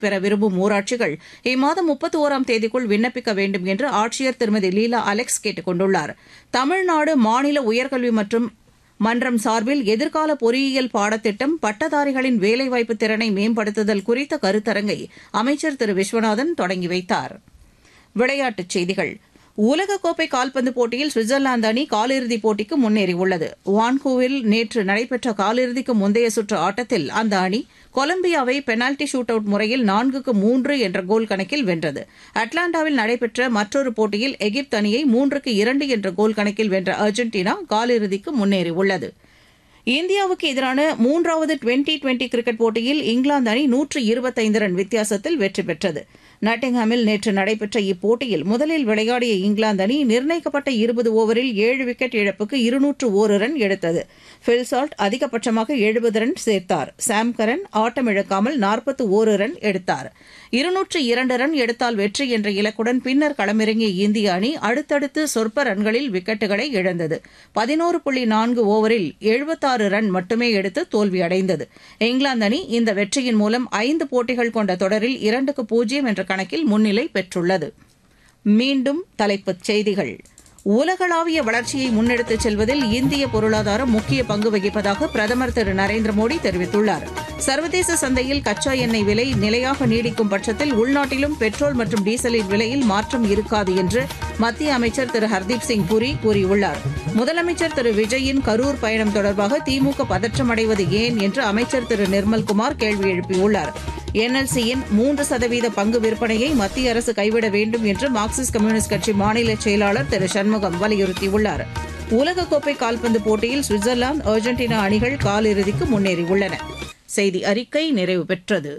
பெற விரும்பும் ஊராட்சிகள் இம்மாதம் முப்பத்தி ஒராம் தேதிக்குள் விண்ணப்பிக்க வேண்டும் என்று ஆட்சியர் திருமதி லீலா அலெக்ஸ் கேட்டுக் கொண்டுள்ளார் தமிழ்நாடு மாநில உயர்கல்வி மற்றும் மன்றம் சார்பில் எதிர்கால பொறியியல் பாடத்திட்டம் பட்டதாரிகளின் வேலைவாய்ப்பு திறனை மேம்படுத்துதல் குறித்த கருத்தரங்கை அமைச்சர் திரு விஸ்வநாதன் தொடங்கி வைத்தார் விளையாட்டுச் செய்திகள் உலகக்கோப்பை கால்பந்து போட்டியில் சுவிட்சர்லாந்து அணி காலிறுதிப் போட்டிக்கு முன்னேறியுள்ளது வான்கூவில் நேற்று நடைபெற்ற காலிறுதிக்கு முந்தைய சுற்று ஆட்டத்தில் அந்த அணி கொலம்பியாவை பெனால்டி ஷூட் அவுட் முறையில் நான்குக்கு மூன்று என்ற கோல் கணக்கில் வென்றது அட்லாண்டாவில் நடைபெற்ற மற்றொரு போட்டியில் எகிப்து அணியை மூன்றுக்கு இரண்டு என்ற கோல் கணக்கில் வென்ற அர்ஜென்டினா காலிறுதிக்கு முன்னேறியுள்ளது இந்தியாவுக்கு எதிரான மூன்றாவது டுவெண்டி டுவெண்டி கிரிக்கெட் போட்டியில் இங்கிலாந்து அணி நூற்று இருபத்தைந்து ரன் வித்தியாசத்தில் வெற்றி பெற்றது நாட்டிங்ஹாமில் நேற்று நடைபெற்ற இப்போட்டியில் முதலில் விளையாடிய இங்கிலாந்து அணி நிர்ணயிக்கப்பட்ட இருபது ஓவரில் ஏழு விக்கெட் இழப்புக்கு இருநூற்று ஒரு ரன் எடுத்தது பில்சால்ட் அதிகபட்சமாக எழுபது ரன் சேர்த்தார் சாம் கரன் ஆட்டமிழக்காமல் நாற்பத்து ஒரு ரன் எடுத்தார் இருநூற்று இரண்டு ரன் எடுத்தால் வெற்றி என்ற இலக்குடன் பின்னர் களமிறங்கிய இந்திய அணி அடுத்தடுத்து சொற்ப ரன்களில் விக்கெட்டுகளை இழந்தது பதினோரு புள்ளி நான்கு ஓவரில் எழுபத்தாறு ரன் மட்டுமே எடுத்து தோல்வியடைந்தது இங்கிலாந்து அணி இந்த வெற்றியின் மூலம் ஐந்து போட்டிகள் கொண்ட தொடரில் இரண்டுக்கு பூஜ்ஜியம் என்ற கணக்கில் முன்னிலை பெற்றுள்ளது மீண்டும் தலைப்புச் செய்திகள் உலகளாவிய வளர்ச்சியை முன்னெடுத்துச் செல்வதில் இந்திய பொருளாதாரம் முக்கிய பங்கு வகிப்பதாக பிரதமர் திரு நரேந்திர மோடி தெரிவித்துள்ளார் சர்வதேச சந்தையில் கச்சா எண்ணெய் விலை நிலையாக நீடிக்கும் பட்சத்தில் உள்நாட்டிலும் பெட்ரோல் மற்றும் டீசலின் விலையில் மாற்றம் இருக்காது என்று மத்திய அமைச்சர் திரு ஹர்தீப் சிங் புரி கூறியுள்ளார் முதலமைச்சர் திரு விஜயின் கரூர் பயணம் தொடர்பாக திமுக பதற்றமடைவது ஏன் என்று அமைச்சர் திரு நிர்மல்குமார் கேள்வி எழுப்பியுள்ளார் என்எல்சியின் மூன்று சதவீத பங்கு விற்பனையை மத்திய அரசு கைவிட வேண்டும் என்று மார்க்சிஸ்ட் கம்யூனிஸ்ட் கட்சி மாநில செயலாளர் திரு சண்முகம் வலியுறுத்தியுள்ளார் உலகக்கோப்பை கால்பந்து போட்டியில் சுவிட்சர்லாந்து அர்ஜென்டினா அணிகள் காலிறுதிக்கு முன்னேறியுள்ளன செய்தி அறிக்கை நிறைவு பெற்றது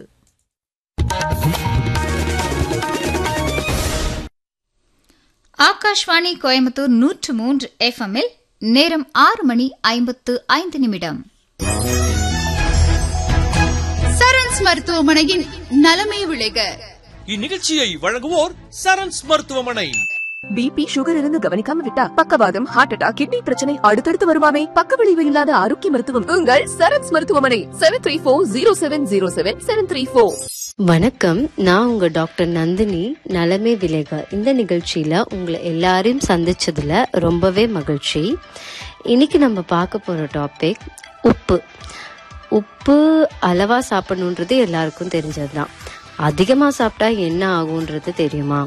ஆகாஷ்வாணி கோயம்புத்தூர் நூற்று மூன்று எஃப்எம்மில் நேரம் ஆறு மணி ஐம்பத்து ஐந்து நிமிடம் சரண்ஸ் மருத்துவமனையின் நலமே விளைக இந்நிகழ்ச்சியை வழங்குவோர் சரண்ஸ் மருத்துவமனை பிபி சுகர் இருந்து கவனிக்காம விட்டா பக்கவாதம் ஹார்ட் அட்டாக் கிட்னி பிரச்சனை அடுத்தடுத்து வருமாமே பக்க விளைவு இல்லாத ஆரோக்கிய மருத்துவம் உங்கள் சரண்ஸ் மருத்துவமனை seven three four zero seven zero seven seven three four வணக்கம் நான் உங்க டாக்டர் நந்தினி நலமே விலேக இந்த நிகழ்ச்சியில உங்களை எல்லாரையும் சந்திச்சதுல ரொம்பவே மகிழ்ச்சி இன்னைக்கு நம்ம பார்க்க போற டாபிக் உப்பு உப்பு அளவா சாப்பிடணுன்றது எல்லாருக்கும் தெரிஞ்சதுதான் அதிகமா சாப்பிட்டா என்ன ஆகுன்றது தெரியுமா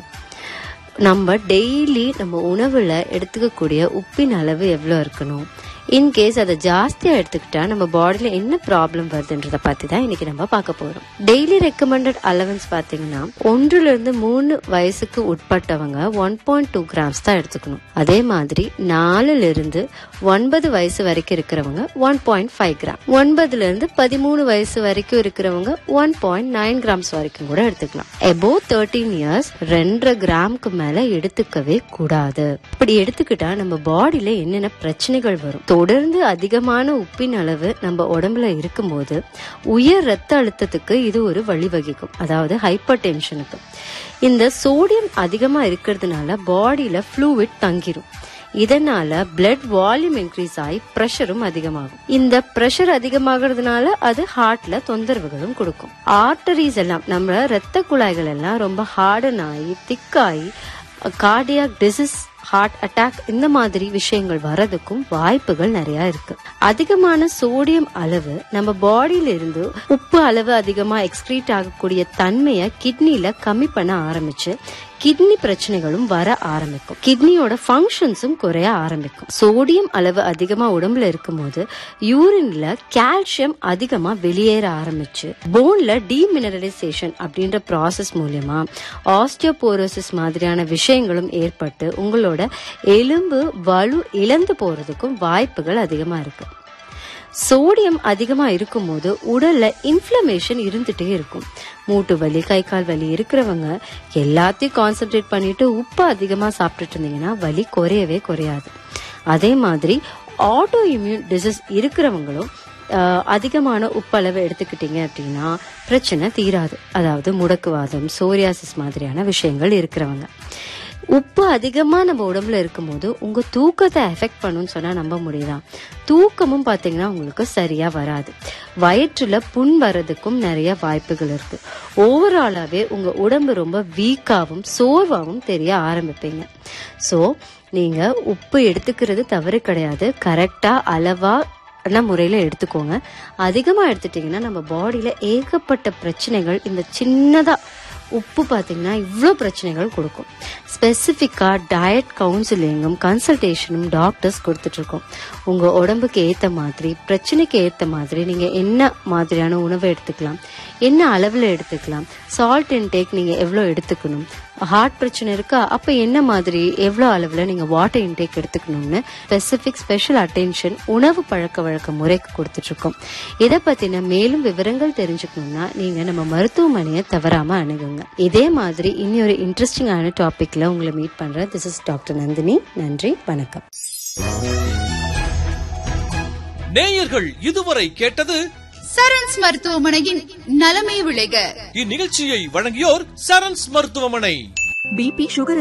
நம்ம டெய்லி நம்ம உணவுல எடுத்துக்கக்கூடிய உப்பின் அளவு எவ்வளோ இருக்கணும் இன்கேஸ் அதை ஜாஸ்தியா எடுத்துக்கிட்டா நம்ம பாடியில என்ன ப்ராப்ளம் வருதுன்றத பத்தி தான் இன்னைக்கு நம்ம பார்க்க போறோம் டெய்லி ரெக்கமெண்டட் அலவன்ஸ் பாத்தீங்கன்னா ஒன்றுல இருந்து மூணு வயசுக்கு உட்பட்டவங்க ஒன் பாயிண்ட் டூ கிராம்ஸ் தான் எடுத்துக்கணும் அதே மாதிரி நாலுல இருந்து ஒன்பது வயசு வரைக்கும் இருக்கிறவங்க ஒன் பாயிண்ட் ஃபைவ் கிராம் ஒன்பதுல இருந்து பதிமூணு வயசு வரைக்கும் இருக்கிறவங்க ஒன் பாயிண்ட் நைன் கிராம்ஸ் வரைக்கும் கூட எடுத்துக்கலாம் எபோ தேர்ட்டீன் இயர்ஸ் ரெண்டரை கிராமுக்கு மேல எடுத்துக்கவே கூடாது இப்படி எடுத்துக்கிட்டா நம்ம பாடியில என்னென்ன பிரச்சனைகள் வரும் தொடர்ந்து அதிகமான உப்பின் அளவு நம்ம உடம்புல இருக்கும்போது உயர் ரத்த அழுத்தத்துக்கு இது ஒரு வழிவகுக்கும் அதாவது ஹைப்பர் டென்ஷனுக்கு இந்த சோடியம் அதிகமா இருக்கிறதுனால பாடியில ஃப்ளூவிட் தங்கிரும் இதனால பிளட் வால்யூம் இன்க்ரீஸ் ஆகி ப்ரெஷரும் அதிகமாகும் இந்த ப்ரெஷர் அதிகமாகிறதுனால அது ஹார்ட்ல தொந்தரவுகளும் கொடுக்கும் ஆர்டரிஸ் எல்லாம் நம்ம ரத்த குழாய்கள் எல்லாம் ரொம்ப ஹார்டன் ஆகி திக்காகி கார்டியாக் டிசீஸ் ஹார்ட் அட்டாக் இந்த மாதிரி விஷயங்கள் வர்றதுக்கும் வாய்ப்புகள் நிறைய இருக்கு அதிகமான சோடியம் அளவு நம்ம பாடியில இருந்து உப்பு அளவு அதிகமா எக்ஸ்கிரீட் ஆகக்கூடிய தன்மையை கிட்னில கம்மி பண்ண ஆரம்பிச்சு கிட்னி பிரச்சனைகளும் வர ஆரம்பிக்கும் கிட்னியோட ஃபங்க்ஷன்ஸும் குறைய ஆரம்பிக்கும் சோடியம் அளவு அதிகமா உடம்புல இருக்கும்போது யூரின்ல கால்சியம் அதிகமா வெளியேற ஆரம்பிச்சு போன்ல டீமினரலைசேஷன் அப்படின்ற ப்ராசஸ் மூலியமா ஆஸ்டியோபோரோசிஸ் மாதிரியான விஷயங்களும் ஏற்பட்டு உங்களோட எலும்பு வலு இழந்து போறதுக்கும் வாய்ப்புகள் அதிகமா இருக்கு சோடியம் அதிகமா இருக்கும்போது உடல்ல இன்ஃப்ளமேஷன் இருந்துட்டே இருக்கும் மூட்டு வலி கை கால் வலி இருக்கிறவங்க எல்லாத்தையும் கான்சென்ட்ரேட் பண்ணிட்டு உப்பு அதிகமா சாப்பிட்டுட்டு இருந்தீங்கன்னா வலி குறையவே குறையாது அதே மாதிரி ஆட்டோ இம்யூன் டிசீஸ் இருக்கிறவங்களும் ஆஹ், அதிகமான உப்பளவு எடுத்துக்கிட்டீங்க அப்படின்னா பிரச்சனை தீராது அதாவது முடக்குவாதம் சோரியாசிஸ் மாதிரியான விஷயங்கள் இருக்கிறவங்க உப்பு அதிகமா நம்ம உடம்புல இருக்கும்போது உங்க தூக்கத்தை எஃபெக்ட் பண்ணுன்னு சொன்னா நம்ப முடியுதா தூக்கமும் பாத்தீங்கன்னா உங்களுக்கு சரியா வராது வயிற்றுல புண் வர்றதுக்கும் நிறைய வாய்ப்புகள் இருக்கு ஓவராலாவே உங்க உடம்பு ரொம்ப வீக்காவும் சோர்வாவும் தெரிய ஆரம்பிப்பீங்க சோ நீங்க உப்பு எடுத்துக்கிறது தவறு கிடையாது கரெக்டா அளவா முறையில் எடுத்துக்கோங்க அதிகமாக எடுத்துட்டிங்கன்னா நம்ம பாடியில் ஏகப்பட்ட பிரச்சனைகள் இந்த சின்னதாக உப்பு பார்த்தீங்கன்னா இவ்வளோ பிரச்சனைகள் கொடுக்கும் ஸ்பெசிஃபிக்காக டயட் கவுன்சிலிங்கும் கன்சல்டேஷனும் டாக்டர்ஸ் கொடுத்துட்ருக்கோம் உங்கள் உடம்புக்கு ஏற்ற மாதிரி பிரச்சனைக்கு ஏற்ற மாதிரி நீங்கள் என்ன மாதிரியான உணவை எடுத்துக்கலாம் என்ன அளவில் எடுத்துக்கலாம் சால்ட் இன்டேக் நீங்கள் எவ்வளோ எடுத்துக்கணும் ஹார்ட் பிரச்சனை இருக்கா அப்போ என்ன மாதிரி எவ்வளோ அளவில் நீங்கள் வாட்டர் இன்டேக் எடுத்துக்கணும்னு ஸ்பெசிஃபிக் ஸ்பெஷல் அட்டென்ஷன் உணவு பழக்க வழக்க முறைக்கு கொடுத்துட்ருக்கோம் இதை பற்றின மேலும் விவரங்கள் தெரிஞ்சுக்கணும்னா நீங்கள் நம்ம மருத்துவமனையை தவறாமல் அணுகுங்க இதே மாதிரி இனி ஒரு இன்ட்ரெஸ்டிங்கான டாப்பிக்கில் உங்களை மீட் பண்ணுறேன் திஸ் இஸ் டாக்டர் நந்தினி நன்றி வணக்கம் நேயர்கள் இதுவரை கேட்டது சரண்ஸ் மருத்துவமனையின் நலமே விளைக இந்நிகழ்ச்சியை வழங்கியோர் சரண்ஸ் மருத்துவமனை பிபி சுகர்